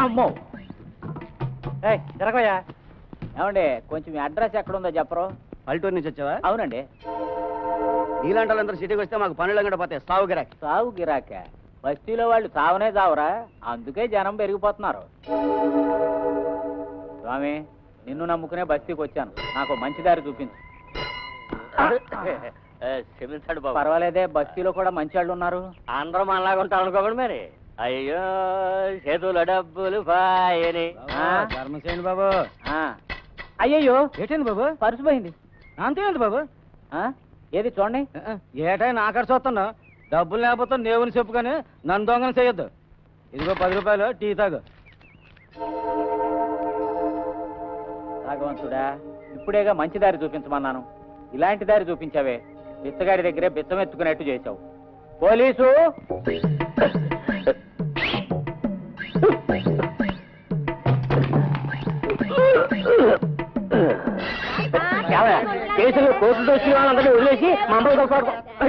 అమ్మో ఏయ్ జరగయ్యా ఏమండి కొంచెం మీ అడ్రస్ ఎక్కడుందో చెప్పరు పల్లెటూరు నుంచి వచ్చావా అవునండి నీలాంటి వాళ్ళందరూ సిటీకి వస్తే మాకు పనులు కూడా పోతాయి సాగు గిరాకి సాగు గిరాక బస్తీలో వాళ్ళు చావనే చావరా అందుకే జనం పెరిగిపోతున్నారు స్వామి నిన్ను నమ్ముకునే బస్తీకి వచ్చాను నాకు మంచి దారి చూపించు క్షమించాడు బాబు పర్వాలేదే బస్తీలో కూడా మంచి వాళ్ళు ఉన్నారు అందరూ మనలాగా ఉంటారు అనుకోకండి మరి అయ్యో చేతుల డబ్బులు పాయని ఆ? ధర్మం చేయండి బాబు ఆ. అయ్యయ్యో ఏటైంది బాబు పర్సు పోయింది అంతేంది బాబు ఆ? ఏది చూడండి ఏటై నాకడ చూస్తున్నా డబ్బులు లేకపోతే నేవుని చెప్పు కానీ నన్ను దొంగలు చేయొద్దు ఇదిగో పది రూపాయలు టీ తాగు భగవంతుడా ఇప్పుడేగా మంచి దారి చూపించమన్నాను ఇలాంటి దారి చూపించావే బిచ్చగాడి దగ్గరే బిచ్చం ఎత్తుకున్నట్టు చేశావు పోలీసు కేసులు కోర్టులో వచ్చిన వాళ్ళందరినీ వదిలేసి మమ్మల్ని కాపాడు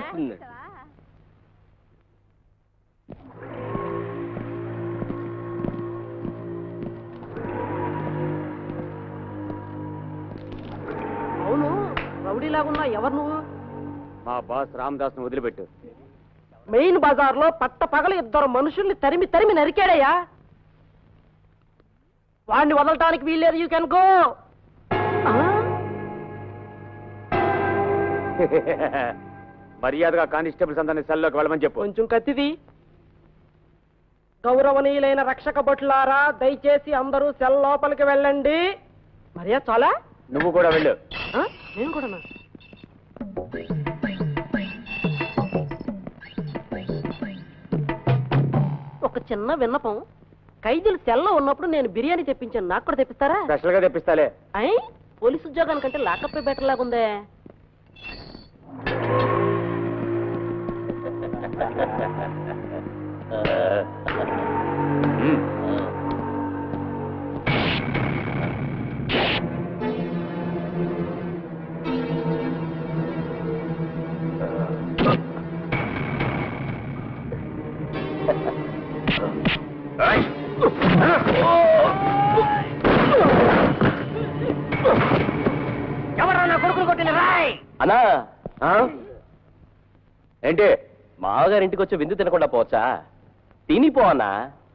అవును రౌడీలాగున్నా ఎవరు నువ్వు మా బాస్ రామదాస్ ను వదిలిపెట్టు మెయిన్ బజార్ లో పట్ట పగలు ఇద్దరు మనుషుల్ని తరిమి తరిమి నరికాడయ్యా వాడిని వదలటానికి వీల్లేదు యూ కెన్ గో మర్యాదగా కానిస్టేబుల్స్ అందరినీ సెల్లోకి వెళ్ళమని చెప్పు కొంచెం కత్తిది గౌరవనీయులైన రక్షక భటులారా దయచేసి అందరూ సెల్ లోపలికి వెళ్ళండి మర్యాద చాలా నువ్వు కూడా వెళ్ళు ఆ? నేను కూడా ఒక చిన్న విన్నపం ఖైదీలు సెల్లో ఉన్నప్పుడు నేను బిర్యానీ తెప్పించాను నాకు కూడా తెప్పిస్తారా స్పెషల్ గా తెప్పిస్తాలే అయ్ పోలీసు ఉద్యోగానికంటే లాకప్ బెటర్ లాగుందే ఎవరన్నా కొడుకులు కొట్టిన రాయ్ అన్నా ఏంటి మామగారి ఇంటికి వచ్చి విందు తినకుండా పోవచ్చా తినిపో అన్నా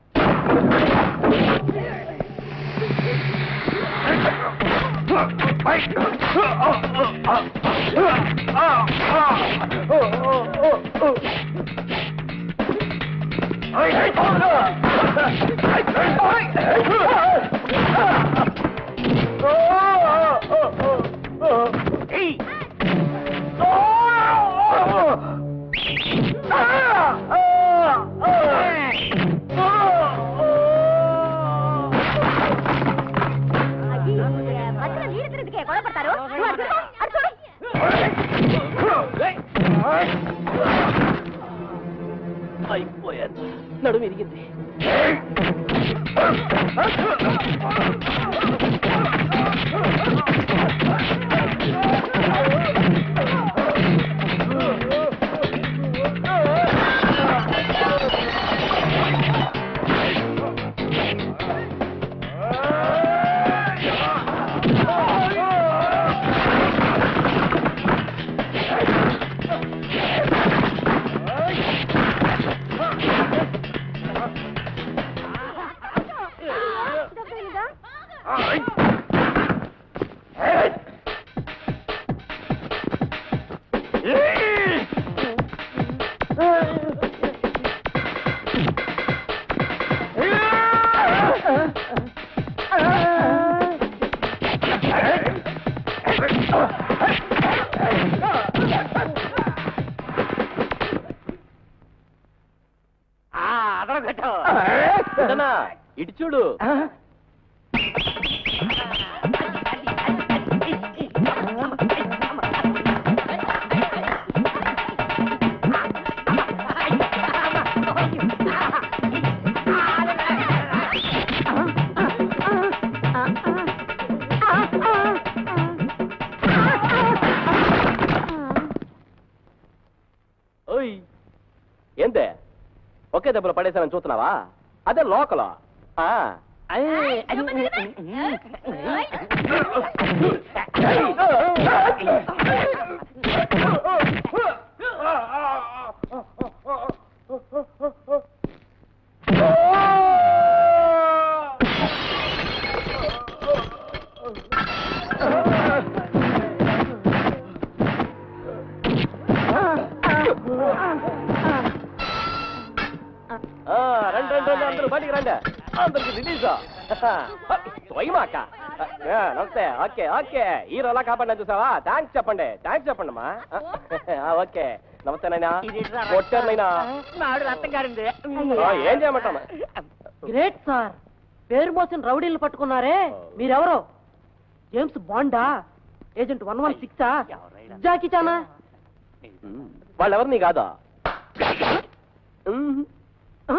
మధ్యలో నీరు తిరిగితే గొడవ పడతారు నువ్వు అటు చూడు, అటు చూడు. అయిపోయాను నడుము ఇరిగింది దెబ్బతగిలిందా? ఇటు చూడు ఓయ్ ఏందే ఒకే దెబ్బలు పడేసానని చూస్తున్నావా అదే లోకల్ ఆ, రండి రండి రండి అందరూ బయటికి రండి అందరికి రిలీజ్ స్వయమాక నమస్తే ఓకే ఓకే హీరోలా కాపాడినా చూసావా థ్యాంక్స్ చెప్పండి థ్యాంక్స్ చెప్పండి అమ్మా ఆ, ఓకే నమస్తే నాయనా కొట్టారు నాయనా నాడు రక్తం గారింది ఆ, ఏం చేయమంటామా గ్రేట్ సార్ పేరు మోసిన రౌడీలు పట్టుకున్నారే మీరెవరు జేమ్స్ బాండా ఏజెంట్ వన్ వన్ సిక్సా జాకీ చానా వాళ్ళెవరిని కాదా ఉమ్. ఆ?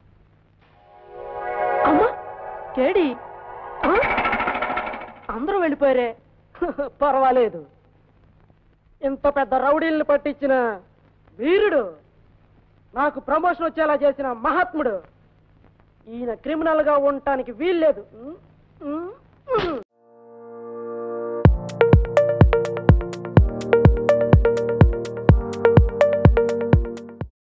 అమ్మా కేడి ఆ? అందరూ వెళ్ళిపోయారే పర్వాలేదు ఇంత పెద్ద రౌడీల్ని పట్టించిన వీరుడు నాకు ప్రమోషన్ వచ్చేలా చేసిన మహాత్ముడు ఈయన క్రిమినల్ గా ఉండటానికి వీల్లేదు ఉమ్, ఉమ్, ఉమ్.